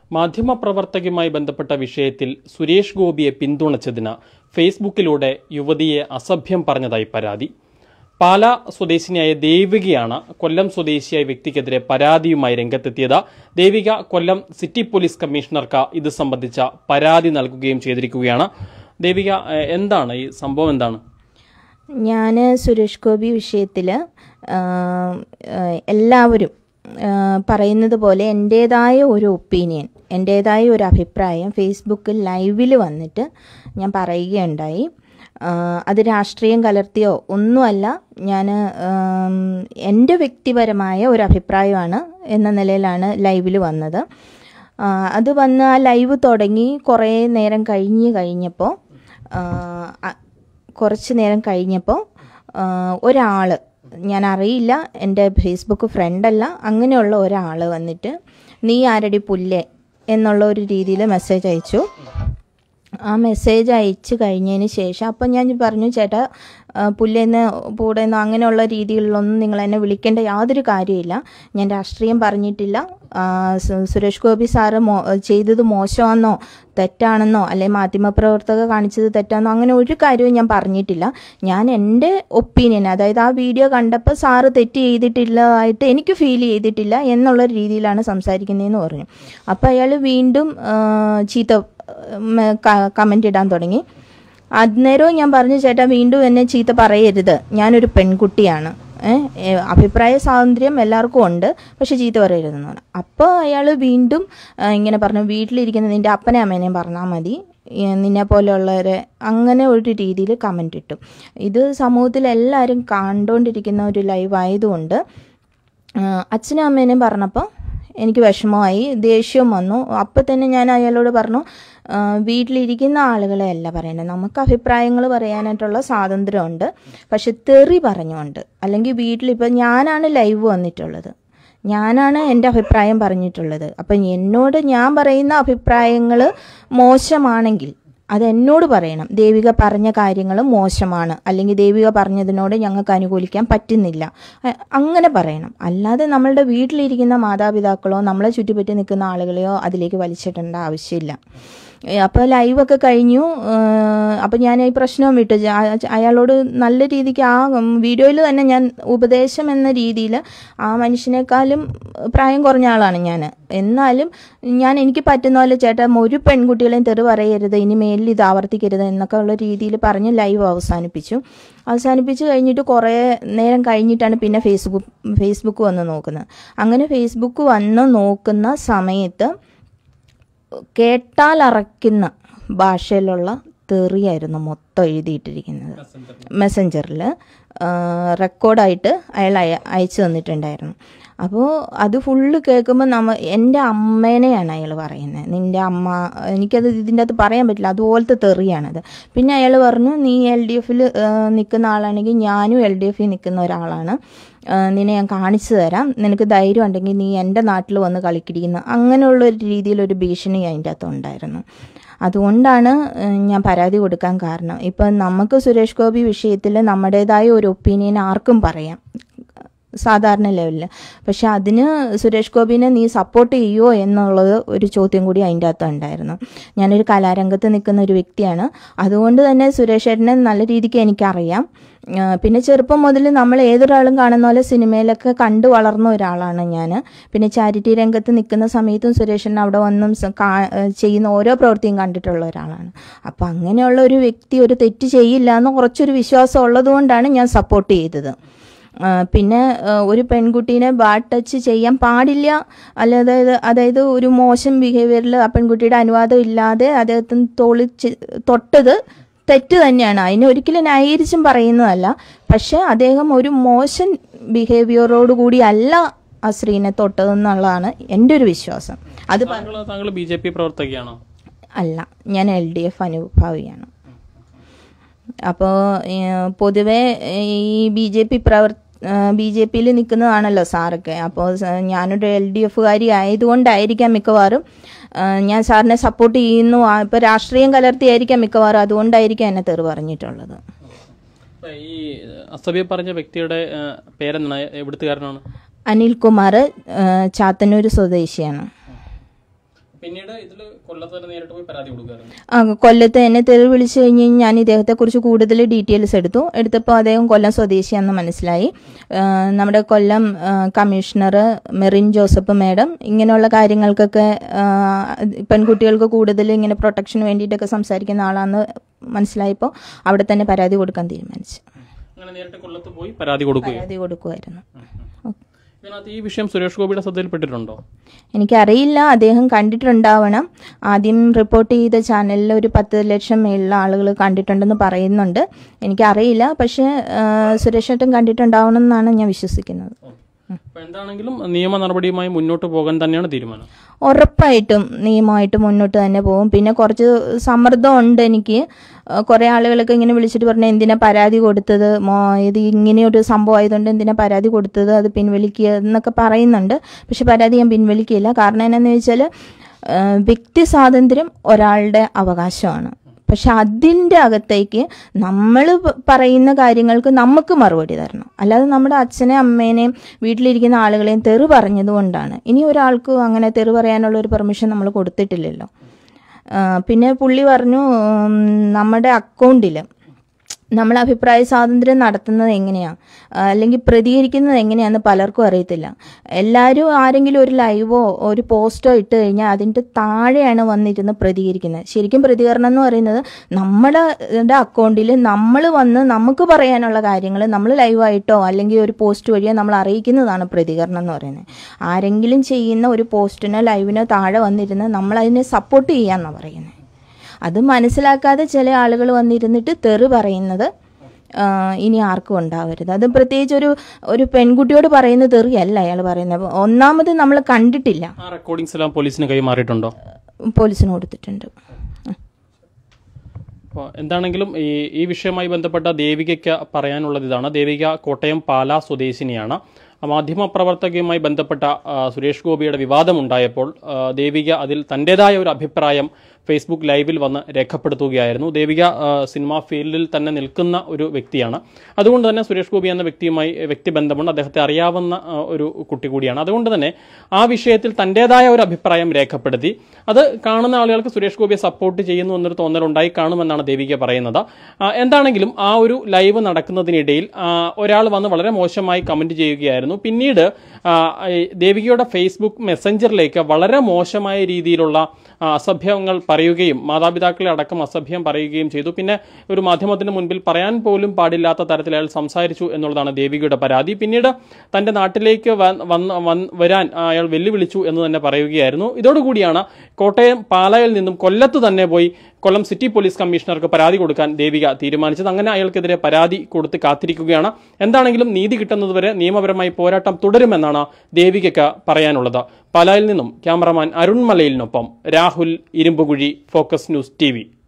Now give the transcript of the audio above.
മാധ്യമപ്രവർത്തകയുമായി ബന്ധപ്പെട്ട വിഷയത്തിൽ സുരേഷ് ഗോപിയെ പിന്തുണച്ചതിന് ഫേസ്ബുക്കിലൂടെ യുവതിയെ അസഭ്യം പറഞ്ഞതായി പരാതി പാലാ സ്വദേശിനിയായ ദേവികയാണ് കൊല്ലം സ്വദേശിയായ വ്യക്തിക്കെതിരെ പരാതിയുമായി രംഗത്തെത്തിയത് ദേവിക കൊല്ലം സിറ്റി പോലീസ് കമ്മീഷണർക്ക് ഇത് സംബന്ധിച്ച പരാതി നൽകുകയും ചെയ്തിരിക്കുകയാണ് ദേവിക ഏഹ്, എന്താണ് ഈ സംഭവം എന്താണ് ഞാൻ സുരേഷ് ഗോപി വിഷയത്തിൽ എല്ലാവരും ആ, പറയുന്നത് പോലെ എൻ്റേതായ ഒരു ഒപ്പീനിയൻ എൻ്റേതായ ഒരു അഭിപ്രായം ഫേസ്ബുക്കിൽ ലൈവിൽ വന്നിട്ട് ഞാൻ പറയുകയുണ്ടായി ആ, അത് രാഷ്ട്രീയം കലർത്തിയോ ഒന്നുമല്ല ഞാൻ എൻ്റെ വ്യക്തിപരമായ ഒരു അഭിപ്രായമാണ് എന്ന നിലയിലാണ് ലൈവിൽ വന്നത് ആ, അത് വന്ന് ആ ലൈവ് തുടങ്ങി കുറേ നേരം കഴിഞ്ഞ് കഴിഞ്ഞപ്പോൾ കുറച്ച് നേരം കഴിഞ്ഞപ്പോൾ ഒരാൾ ഞാൻ അറിയില്ല എൻ്റെ ഫേസ്ബുക്ക് ഫ്രണ്ടല്ല അങ്ങനെയുള്ള ഒരാൾ വന്നിട്ട് നീ ആരടി പുല്ലേ എന്നുള്ള ഒരു രീതിയിൽ മെസ്സേജ് അയച്ചു ആ മെസ്സേജ് അയച്ചു കഴിഞ്ഞതിന് ശേഷം അപ്പം ഞാൻ പറഞ്ഞു ചേട്ടാ ആ, പുല്ലേന്ന് പൂടെന്നോ അങ്ങനെയുള്ള രീതികളിലൊന്നും നിങ്ങൾ എന്നെ വിളിക്കേണ്ട യാതൊരു കാര്യമില്ല ഞാൻ രാഷ്ട്രീയം പറഞ്ഞിട്ടില്ല ആ, സു- സുരേഷ് ഗോപി സാറ് മോ ചെയ്തത് മോശമാണെന്നോ തെറ്റാണെന്നോ അല്ലെ മാധ്യമപ്രവർത്തക കാണിച്ചത് തെറ്റാണെന്നോ അങ്ങനെ ഒരു കാര്യവും ഞാൻ പറഞ്ഞിട്ടില്ല ഞാൻ എൻ്റെ ഒപ്പീനിയൻ അതായത് ആ വീഡിയോ കണ്ടപ്പോൾ സാറ് തെറ്റ് ചെയ്തിട്ടില്ലതായിട്ട് എനിക്ക് ഫീൽ ചെയ്തിട്ടില്ല എന്നുള്ള രീതിയിലാണ് സംസാരിക്കുന്നതെന്ന് പറഞ്ഞു അപ്പോൾ അയാൾ വീണ്ടും ആ, ചീത്ത കമൻ്റ് ഇടാൻ തുടങ്ങി അന്നേരവും ഞാൻ പറഞ്ഞു ചേട്ടാ വീണ്ടും എന്നെ ചീത്ത പറയരുത് ഞാനൊരു പെൺകുട്ടിയാണ് ഏഹ്, ഏ, അഭിപ്രായ സ്വാതന്ത്ര്യം എല്ലാവർക്കും ഉണ്ട് പക്ഷെ ചീത്ത പറയരുതെന്ന് പറഞ്ഞു അപ്പോൾ അയാൾ വീണ്ടും ആ, ഇങ്ങനെ പറഞ്ഞു വീട്ടിലിരിക്കുന്ന നിൻ്റെ അപ്പനെ അമ്മേനെയും പറഞ്ഞാൽ മതി ഏ, നിന്നെ പോലെയുള്ളവരെ അങ്ങനെ ഒരു രീതിയിൽ കമൻ്റ് ഇട്ടു ഇത് സമൂഹത്തിൽ എല്ലാവരും കണ്ടുകൊണ്ടിരിക്കുന്ന ഒരു ലൈവ് ആയതുകൊണ്ട് ആ, അച്ഛനും അമ്മേനെയും പറഞ്ഞപ്പോൾ എനിക്ക് വിഷമമായി ദേഷ്യവും വന്നു അപ്പം തന്നെ ഞാൻ അയാളോട് പറഞ്ഞു ആ, വീട്ടിലിരിക്കുന്ന ആളുകളെ അല്ല പറയേണ്ടത് നമുക്ക് അഭിപ്രായങ്ങൾ പറയാനായിട്ടുള്ള സ്വാതന്ത്ര്യമുണ്ട് പക്ഷെ തെറി പറഞ്ഞുകൊണ്ട് അല്ലെങ്കിൽ വീട്ടിലിപ്പോൾ ഞാനാണ് ലൈവ് വന്നിട്ടുള്ളത് ഞാനാണ് എൻ്റെ അഭിപ്രായം പറഞ്ഞിട്ടുള്ളത് അപ്പം എന്നോട് ഞാൻ പറയുന്ന അഭിപ്രായങ്ങൾ മോശമാണെങ്കിൽ അത് എന്നോട് പറയണം ദേവിക പറഞ്ഞ കാര്യങ്ങൾ മോശമാണ് അല്ലെങ്കിൽ ദേവിക പറഞ്ഞതിനോട് ഞങ്ങൾക്ക് അനുകൂലിക്കാൻ പറ്റുന്നില്ല അ- അങ്ങനെ പറയണം അല്ലാതെ നമ്മളുടെ വീട്ടിലിരിക്കുന്ന മാതാപിതാക്കളോ നമ്മളെ ചുറ്റിപ്പറ്റി നിൽക്കുന്ന ആളുകളെയോ അതിലേക്ക് വലിച്ചിടേണ്ട ആവശ്യമില്ല അപ്പോൾ ലൈവൊക്കെ കഴിഞ്ഞു അപ്പം ഞാൻ ഈ പ്രശ്നവും വിട്ടു ജ- അയാളോട് നല്ല രീതിക്ക് ആ വീഡിയോയിൽ തന്നെ ഞാൻ ഉപദേശം എന്ന രീതിയിൽ ആ മനുഷ്യനേക്കാളും പ്രായം കുറഞ്ഞ ആളാണ് ഞാൻ എന്നാലും ഞാൻ എനിക്ക് പറ്റുന്ന പോലെ ചേട്ടാ ഒരു പെൺകുട്ടികളെയും തെറി പറയരുത് ഇനി മേലിൽ ഇത് ആവർത്തിക്കരുത് എന്നൊക്കെ ഉള്ള രീതിയിൽ പറഞ്ഞ് ലൈവ് അവസാനിപ്പിച്ചു അവസാനിപ്പിച്ച് കഴിഞ്ഞിട്ട് കുറേ നേരം കഴിഞ്ഞിട്ടാണ് പിന്നെ ഫേസ്ബുക്ക് ഫേസ്ബുക്ക് വന്ന് നോക്കുന്നത് അങ്ങനെ ഫേസ്ബുക്ക് വന്ന് നോക്കുന്ന സമയത്ത് കേട്ടാൽ അറയ്ക്കുന്ന ഭാഷയിലുള്ള തെറിയായിരുന്നു മൊത്തം എഴുതിയിട്ടിരിക്കുന്നത് മെസ്സഞ്ചറിൽ റെക്കോർഡായിട്ട് അയാൾ അയ അയച്ചു തന്നിട്ടുണ്ടായിരുന്നു അപ്പോൾ അത് ഫുള്ള് കേൾക്കുമ്പോൾ നമ്മ എൻ്റെ അമ്മേനെയാണ് അയാൾ പറയുന്നത് നിൻ്റെ അമ്മ എനിക്കത് ഇതിൻ്റെ അകത്ത് പറയാൻ പറ്റില്ല അതുപോലത്തെ തെറിയാണത് പിന്നെ അയാൾ പറഞ്ഞു നീ എൽ ഡി എഫിൽ നിൽക്കുന്ന ആളാണെങ്കിൽ ഞാനും എൽ ഡി എഫിൽ നിൽക്കുന്ന ഒരാളാണ് ആ, നിന്നെ ഞാൻ കാണിച്ചു തരാം നിനക്ക് ധൈര്യം ഉണ്ടെങ്കിൽ നീ എൻ്റെ നാട്ടിൽ വന്ന് കളിക്കിടിക്കുന്ന അങ്ങനെയുള്ള ഒരു രീതിയിലൊരു ഭീഷണി അതിൻ്റെ അകത്ത് ഉണ്ടായിരുന്നു അതുകൊണ്ടാണ് ഏഹ്, ഞാൻ പരാതി കൊടുക്കാൻ കാരണം ഇപ്പം നമുക്ക് സുരേഷ് ഗോപി വിഷയത്തിൽ നമ്മുടേതായ ഒരു ഒപ്പീനിയൻ ആർക്കും പറയാം സാധാരണ ലെവലിൽ പക്ഷെ അതിന് സുരേഷ് ഗോപിനെ നീ സപ്പോർട്ട് ചെയ്യുമോ എന്നുള്ളത് ഒരു ചോദ്യം കൂടി അതിൻ്റെ അകത്ത് ഉണ്ടായിരുന്നു ഞാനൊരു കലാരംഗത്ത് നിൽക്കുന്ന ഒരു വ്യക്തിയാണ് അതുകൊണ്ട് തന്നെ സുരേഷ് ഏട്ടനെ നല്ല രീതിക്ക് എനിക്കറിയാം ആ, പിന്നെ ചെറുപ്പം മുതൽ നമ്മൾ ഏതൊരാളും കാണുന്ന പോലെ സിനിമയിലൊക്കെ കണ്ടു വളർന്ന ഒരാളാണ് ഞാൻ പിന്നെ ചാരിറ്റി രംഗത്ത് നിൽക്കുന്ന സമയത്തും സുരേഷൻ അവിടെ വന്നും സ- കാ- ചെയ്യുന്ന ഓരോ പ്രവൃത്തിയും കണ്ടിട്ടുള്ള ഒരാളാണ് അപ്പം അങ്ങനെയുള്ള ഒരു വ്യക്തി ഒരു തെറ്റ് ചെയ്യില്ല എന്ന് കുറച്ചൊരു വിശ്വാസം ഉള്ളതുകൊണ്ടാണ് ഞാൻ സപ്പോർട്ട് ചെയ്തത് ആ, പിന്നെ ആ, ഒരു പെൺകുട്ടീനെ ബാഡ് ടച്ച് ചെയ്യാൻ പാടില്ല അല്ലാതെ അതായത് ഒരു മോശം ബിഹേവിയറിൽ ആ പെൺകുട്ടിയുടെ അനുവാദം ഇല്ലാതെ അദ്ദേഹത്തിന് തോളി ചെ- തൊട്ടത് തെറ്റ് തന്നെയാണ് അതിനെ ഒരിക്കലും ന്യായീകരിച്ചും പറയുന്നതല്ല പക്ഷെ അദ്ദേഹം ഒരു മോശം ബിഹേവിയറോട് കൂടി അല്ല ആ സ്ത്രീനെ തൊട്ടതെന്നുള്ളതാണ് എൻ്റെ ഒരു വിശ്വാസം അത് പ- താങ്കൾ താങ്കൾ ബി ജെ പി പ്രവർത്തകയാണോ അല്ല ഞാൻ എൽ ഡി എഫ് അനുഭാവിയാണ് അപ്പോൾ പൊതുവെ ഈ ബി ജെ പി പ്രവർ ബി ജെ പിയിൽ നിൽക്കുന്നതാണല്ലോ സാറൊക്കെ അപ്പോൾ സ- ഞാനൊരു എൽ ഡി എഫുകാരി ആയതുകൊണ്ടായിരിക്കാം മിക്കവാറും ആ, ഞാൻ സാറിനെ സപ്പോർട്ട് ചെയ്യുന്നു ആ, ഇപ്പോൾ രാഷ്ട്രീയം കലർത്തിയായിരിക്കാം മിക്കവാറും അതുകൊണ്ടായിരിക്കാം എന്നെ തെറി പറഞ്ഞിട്ടുള്ളത് അപ്പൊ ഈ അസഭ്യ പറഞ്ഞ വ്യക്തിയുടെ ആ, പേരെന്താണ് എവിടുത്തുകാരനാണ് അനിൽകുമാർ ചാത്തന്നൂർ സ്വദേശിയാണ് പിന്നീട് ഇതിൽ കൊല്ലത്ത് തന്നെ നേരിട്ട് പോയി പരാതി കൊടുക്കാറുണ്ട് ആ, കൊല്ലത്ത് എന്നെ തെറി വിളിച്ചു കഴിഞ്ഞ് കഴിഞ്ഞ് ഞാൻ ഇദ്ദേഹത്തെക്കുറിച്ച് കൂടുതൽ ഡീറ്റെയിൽസ് എടുത്തു എടുത്തപ്പോൾ അദ്ദേഹം കൊല്ലം സ്വദേശിയാണെന്ന് മനസ്സിലായി ആ, നമ്മുടെ കൊല്ലം ആ, കമ്മീഷണർ മെറിൻ ജോസഫ് മാഡം ഇങ്ങനെയുള്ള കാര്യങ്ങൾക്കൊക്കെ ആ, പെൺകുട്ടികൾക്ക് കൂടുതൽ ഇങ്ങനെ പ്രൊട്ടക്ഷന് വേണ്ടിയിട്ടൊക്കെ സംസാരിക്കുന്ന ആളാണെന്ന് മനസ്സിലായപ്പോൾ അവിടെ തന്നെ പരാതി കൊടുക്കാൻ തീരുമാനിച്ചു അങ്ങനെ നേരിട്ട് കൊല്ലത്ത് പോയി പരാതി കൊടുക്കുകയും പരാതി കൊടുക്കുമായിരുന്നു ഇതിനകത്ത് ഈ വിഷയം സുരേഷ് ഗോപിയുടെ ശ്രദ്ധയിൽപ്പെട്ടിട്ടുണ്ടോ എനിക്കറിയില്ല അദ്ദേഹം കണ്ടിട്ടുണ്ടാവണം ആദ്യം റിപ്പോർട്ട് ചെയ്ത ചാനലിൽ ഒരു പത്ത് ലക്ഷം മേളിലുള്ള ആളുകൾ കണ്ടിട്ടുണ്ടെന്ന് പറയുന്നുണ്ട് എനിക്കറിയില്ല പക്ഷേ ആ, സുരേഷ് ഏട്ടൻ കണ്ടിട്ടുണ്ടാവണം എന്നാണ് ഞാൻ വിശ്വസിക്കുന്നത് അപ്പൊ എന്താണെങ്കിലും നിയമ നടപടിയുമായി മുന്നോട്ട് പോകാൻ തന്നെയാണ് തീരുമാനം ഉറപ്പായിട്ടും നിയമമായിട്ട് മുന്നോട്ട് തന്നെ പോകും പിന്നെ കുറച്ച് സമ്മർദ്ദം ഉണ്ട് എനിക്ക് ആ, കുറേ ആളുകളൊക്കെ ഇങ്ങനെ വിളിച്ചിട്ട് പറഞ്ഞു എന്തിനാ പരാതി കൊടുത്തത് മോ ഇത് ഇങ്ങനെയൊരു സംഭവം ആയതുകൊണ്ട് എന്തിനാ പരാതി കൊടുത്തത് അത് പിൻവലിക്കുക എന്നൊക്കെ പറയുന്നുണ്ട് പക്ഷെ പരാതി ഞാൻ പിൻവലിക്കില്ല കാരണം എന്നാന്ന് വെച്ചാൽ വ്യക്തി സ്വാതന്ത്ര്യം ഒരാളുടെ അവകാശമാണ് പക്ഷെ അതിൻ്റെ അകത്തേക്ക് നമ്മൾ പറയുന്ന കാര്യങ്ങൾക്ക് നമുക്ക് മറുപടി തരണം അല്ലാതെ നമ്മുടെ അച്ഛനെയും അമ്മേനെയും വീട്ടിലിരിക്കുന്ന ആളുകളെയും തെറി പറഞ്ഞതുകൊണ്ടാണ് ഇനി ഒരാൾക്കും അങ്ങനെ തെറി പറയാനുള്ള ഒരു പെർമിഷൻ നമ്മൾ കൊടുത്തിട്ടില്ലല്ലോ ആ, പിന്നെ പുള്ളി പറഞ്ഞു ഉം, നമ്മുടെ അക്കൗണ്ടിൽ നമ്മൾ അഭിപ്രായ സ്വാതന്ത്ര്യം നടത്തുന്നത് എങ്ങനെയാണ് അല്ലെങ്കിൽ പ്രതികരിക്കുന്നത് എങ്ങനെയാണെന്ന് പലർക്കും അറിയത്തില്ല എല്ലാവരും ആരെങ്കിലും ഒരു ലൈവോ ഒരു പോസ്റ്റോ ഇട്ട് കഴിഞ്ഞാൽ അതിൻ്റെ താഴെയാണ് വന്നിരുന്ന് പ്രതികരിക്കുന്നത് ശരിക്കും പ്രതികരണം എന്ന് പറയുന്നത് നമ്മുടെ അക്കൗണ്ടിൽ നമ്മൾ വന്ന് നമുക്ക് പറയാനുള്ള കാര്യങ്ങൾ നമ്മൾ ലൈവായിട്ടോ അല്ലെങ്കിൽ ഒരു പോസ്റ്റ് വഴിയോ നമ്മൾ അറിയിക്കുന്നതാണ് പ്രതികരണം എന്ന് പറയുന്നത് ആരെങ്കിലും ചെയ്യുന്ന ഒരു പോസ്റ്റിനോ ലൈവിനോ താഴെ വന്നിരുന്ന് നമ്മൾ അതിനെ സപ്പോർട്ട് ചെയ്യാമെന്നാണ് പറയുന്നത് അത് മനസ്സിലാക്കാതെ ചില ആളുകൾ വന്നിരുന്നിട്ട് തെറി പറയുന്നത് ആ, ഇനി ആർക്കും ഉണ്ടാവരുത് അത് പ്രത്യേകിച്ച് ഒരു ഒരു പെൺകുട്ടിയോട് പറയുന്ന തെറിയല്ല അയാൾ പറയുന്നത് ഒന്നാമത് നമ്മൾ കണ്ടിട്ടില്ല ആ റെക്കോർഡിംഗ്സ് എല്ലാം പോലീസിന് കൈമാറിയിട്ടുണ്ടോ പോലീസിന് കൊടുത്തിട്ടുണ്ട് അപ്പോൾ എന്താണെങ്കിലും ഈ ഈ വിഷയവുമായി ബന്ധപ്പെട്ട ദേവികയ്ക്ക് പറയാനുള്ളത് ഇതാണ് ദേവിക കോട്ടയം പാലാ സ്വദേശിനിയാണ് മാധ്യമപ്രവർത്തകയുമായി ബന്ധപ്പെട്ട ആ, സുരേഷ് ഗോപിയുടെ വിവാദമുണ്ടായപ്പോൾ ആ, ദേവിക അതിൽ തൻ്റെതായ ഒരു അഭിപ്രായം ഫേസ്ബുക്ക് ലൈവിൽ വന്ന് രേഖപ്പെടുത്തുകയായിരുന്നു ദേവിക ആ, സിനിമാ ഫീൽഡിൽ തന്നെ നിൽക്കുന്ന ഒരു വ്യക്തിയാണ് അതുകൊണ്ട് തന്നെ സുരേഷ് ഗോപി എന്ന വ്യക്തിയുമായി വ്യക്തിബന്ധമുണ്ട് അദ്ദേഹത്തെ അറിയാവുന്ന ആ, ഒരു കുട്ടി കൂടിയാണ് അതുകൊണ്ട് തന്നെ ആ വിഷയത്തിൽ തൻ്റെതായ ഒരു അഭിപ്രായം രേഖപ്പെടുത്തി അത് കാണുന്ന ആളുകൾക്ക് സുരേഷ് ഗോപിയെ സപ്പോർട്ട് ചെയ്യുന്നു എന്നൊരു തോന്നലുണ്ടായി കാണുമെന്നാണ് ദേവിക പറയുന്നത് ആ, എന്താണെങ്കിലും ആ ഒരു ലൈവ് നടക്കുന്നതിനിടയിൽ ആ, ഒരാൾ വന്ന് വളരെ മോശമായി കമന്റ് ചെയ്യുകയായിരുന്നു പിന്നീട് ആ, ഈ ദേവികയുടെ ഫേസ്ബുക്ക് മെസ്സഞ്ചറിലേക്ക് വളരെ മോശമായ രീതിയിലുള്ള ആ, അസഭ്യങ്ങൾ പറയുകയും മാതാപിതാക്കളെ അടക്കം അസഭ്യം പറയുകയും ചെയ്തു പിന്നെ ഒരു മാധ്യമത്തിന് മുൻപിൽ പറയാൻ പോലും പാടില്ലാത്ത തരത്തിൽ അയാൾ സംസാരിച്ചു എന്നുള്ളതാണ് ദേവികയുടെ പരാതി പിന്നീട് തന്റെ നാട്ടിലേക്ക് വ- വന്ന് വന്ന് വരാൻ ആ, അയാൾ വെല്ലുവിളിച്ചു എന്ന് തന്നെ പറയുകയായിരുന്നു ഇതോടുകൂടിയാണ് കോട്ടയം പാലായിൽ നിന്നും കൊല്ലത്ത് തന്നെ പോയി കൊല്ലം സിറ്റി പോലീസ് കമ്മീഷണർക്ക് പരാതി കൊടുക്കാൻ ദേവിക തീരുമാനിച്ചത് അങ്ങനെ അയാൾക്കെതിരെ പരാതി കൊടുത്ത് കാത്തിരിക്കുകയാണ് എന്താണെങ്കിലും നീതി കിട്ടുന്നതുവരെ നിയമപരമായി പോരാട്ടം തുടരുമെന്നാണ് ദേവികയ്ക്ക് പറയാനുള്ളത് പാലായിൽ നിന്നും ക്യാമറമാൻ അരുൺ മലയിലിനൊപ്പം Rahul Irumbukuzhi focus news T